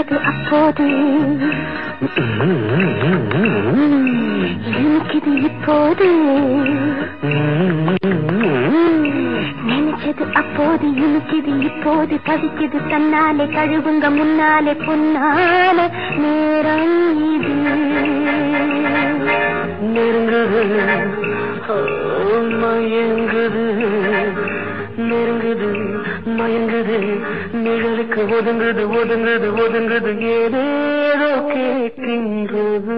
நினைச்சது அப்போது எனக்கிது இப்போது நினைச்சது அப்போது எனக்கிது இப்போது தவிக்குது தன்னாலே கழுவுங்க முன்னாலே பொன்னால நேரம் இது நெருங்குது ஓ, மயங்குது நெருங்குது மயங்குது நிழலுக்கு ஒதுங்குது ஒதுங்குது ஒதுங்குது ஏதேதோ கேட்கின்றது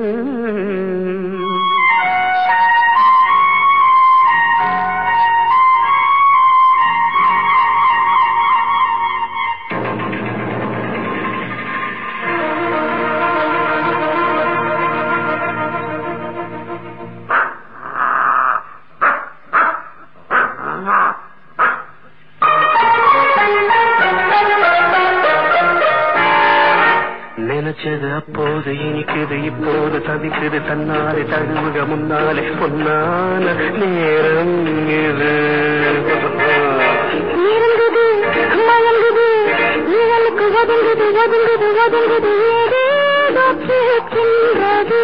நினைச்சது அப்போது இனிக்குது இப்போது தவிக்குது தன்னாலே தழுவுக முன்னாலே பொன்னான நேரம் இது இருந்தது மயங்குது நிழலுக்கு ஒதுங்குது ஒதுங்குது ஒதுங்குது ஏதேதோ கேட்கின்றது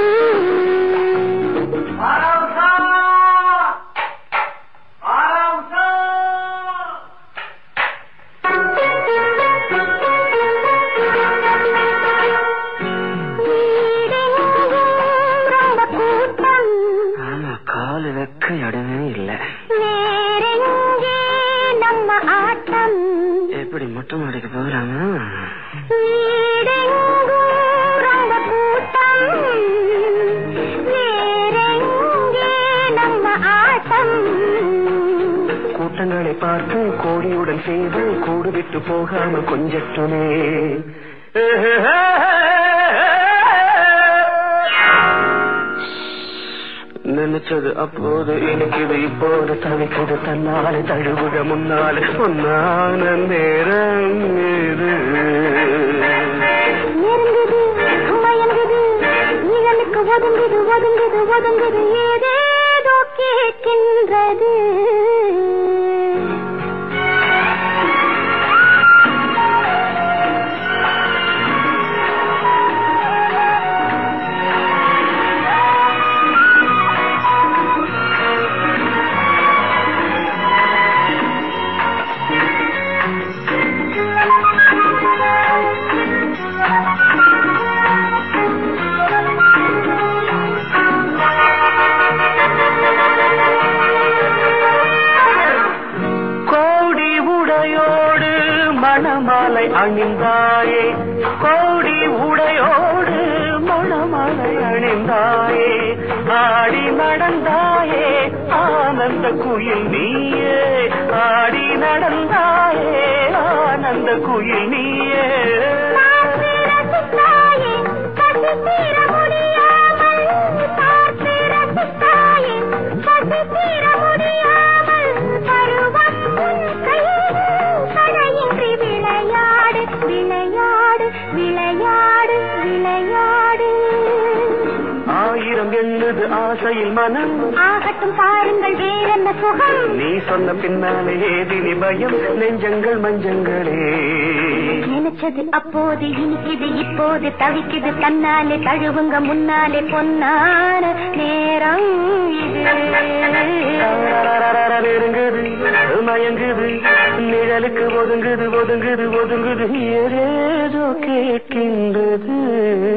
வீடெங்கும் ரொம்ப கூட்டம் ஆமா கால் வைக்க இடமே இல்ல வேறெங்கே நம்ம ஆட்டம் எப்படி மொட்டை மாடிக்கு போகலாமா வீடெங்கும் ரொம்ப கூட்டம் வேறெங்கே நம்ம ஆட்டம் கூட்டங்களை பார்த்து கோடியுடன் செய்து கூடு விட்டு போகாம கொஞ்சட்டுமே நினைச்சது அப்போது இனிக்குது இப்போது தவிக்குது தன்னாலே தழுவுக முன்னாலே பொன்னான நேரம் இது நெருங்குது மயங்குது நிழலுக்கு ஒதுங்குது ஒதுங்குது ஒதுங்குது ஏதேதோ கேட்கின்றது கோடி உடையோடு மணமாலை அணிந்தாயே கோடி உடையோடு மணமாலை அணிந்தாயே ஆடி நடந்தாயே ஆனந்த குயில் நீயே ஆடி நடந்தாயே ஆனந்த குயில் நீயே பார்த்து ரசித்தாயே, பசி தீர முடியாமல். பார்த்து ரசித்தாயே, பசி தீர முடியாமல். பருவம் உன் கையில் தடையின்றி விளையாடு விளையாடு விளையாடு விளையாடு ஆயிரம் எண்ணுது ஆசையில் மனம் ஆகட்டும் பாருங்கள் வேறென்ன சுகம் நீ சொன்ன பின்னாலே ஏதினி பயம் நெஞ்சங்கள் மஞ்சங்களே நினைச்சது அப்போது இனிக்குது இப்போது தவிக்குது தன்னாலே தழுவுங்க முன்னாலே பொன்னான நேரம் இது நெருங்குது மயங்குது நிழலுக்கு ஒதுங்குது ஒதுங்குது ஒதுங்குது ஏதேதோ கேட்கின்றது